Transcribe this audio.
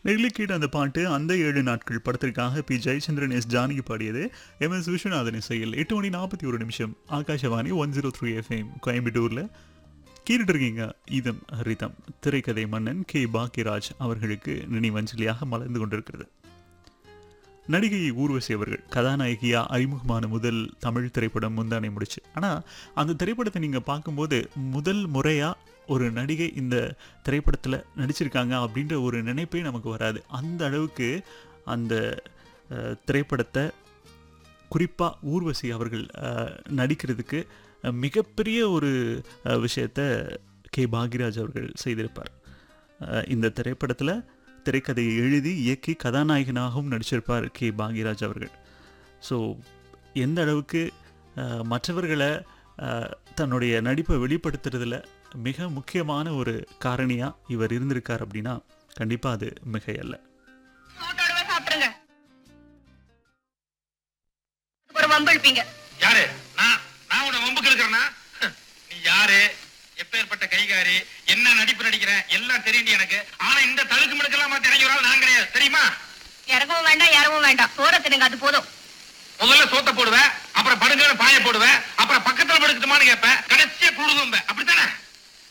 நெல்லிக்கீடு அந்த பாட்டு அந்த ஏழு நாட்கள் படத்திற்காக பி ஜெயச்சந்திரன் எஸ் ஜானகி பாடியது எம் எஸ் விஸ்வநாதன் இசையில் எட்டு மணி நாற்பத்தி ஒரு நிமிஷம் Akashvani one zero three FM கோயம்புத்தூரில் கேட்டுட்டு இருக்கீங்க இதம் ரிதம் திரைக்கதை மன்னன் கே பாக்கியராஜ் அவர்களுக்கு நினைவஞ்சலியாக மலர்ந்து கொண்டிருக்கிறது நடிகை ஊர்வசி அவர்கள் கதாநாயகியா அறிமுகமான முதல் தமிழ் திரைப்படம் முந்தானை முடிச்சு ஆனால் அந்த திரைப்படத்தை நீங்கள் பார்க்கும்போது முதல் முறையாக ஒரு நடிகை இந்த திரைப்படத்தில் நடிச்சிருக்காங்க அப்படின்ற ஒரு நினைப்பே நமக்கு வராது அந்த அளவுக்கு அந்த அஹ், திரைப்படத்தை குறிப்பாக ஊர்வசி அவர்கள் அஹ், நடிக்கிறதுக்கு அஹ், மிகப்பெரிய ஒரு அஹ், விஷயத்தை கே பாக்யராஜ் அவர்கள் செய்திருப்பார் அஹ், இந்த திரைப்படத்தில் திரைக்கதையை எழுதி இயக்கி கதாநாயகனாகவும் நடிச்சிருப்பார் கே பாக்யராஜ் அவர்கள் ஸோ எந்த அளவுக்கு அஹ், மற்றவர்களை அஹ், தன்னுடைய நடிப்பை வெளிப்படுத்துறதுல மிக முக்கியமான ஒரு காரணியாக இவர் இருந்திருக்கார் அப்படின்னா கண்டிப்பாக அது மிகையல்ல சூட்டோடவே சாப்பிடுங்க அதுக்கு ஒரு வம்பு இழுப்பீங்க யாரு நான் நான் உன்னை வம்புக்கு இருக்கிறேன்னா நீ யாரு எப்பேற்பட்ட கைகாரி என்ன நடிப்பு நடிக்கிறேன் எல்லாம் தெரியும் எனக்கு ஆனா இந்த தழுக்கு மிடுக்கெல்லாம் மாத்தி இறங்கி ஒரு ஆள் நான் கிடையாது தெரியுமா இறங்கவும் வேண்டாம் இறங்கவும் வேண்டாம் சோற தின்னுங்க அது போதும் முதல்ல சோத்த போடுவேன் அப்புறம் படுங்கன்னு பாய போடுவேன் அப்புறம் பக்கத்துல படுக்கட்டுமான்னு கேட்பேன் கடைசியா குழுதும்ப அப்படித்தானே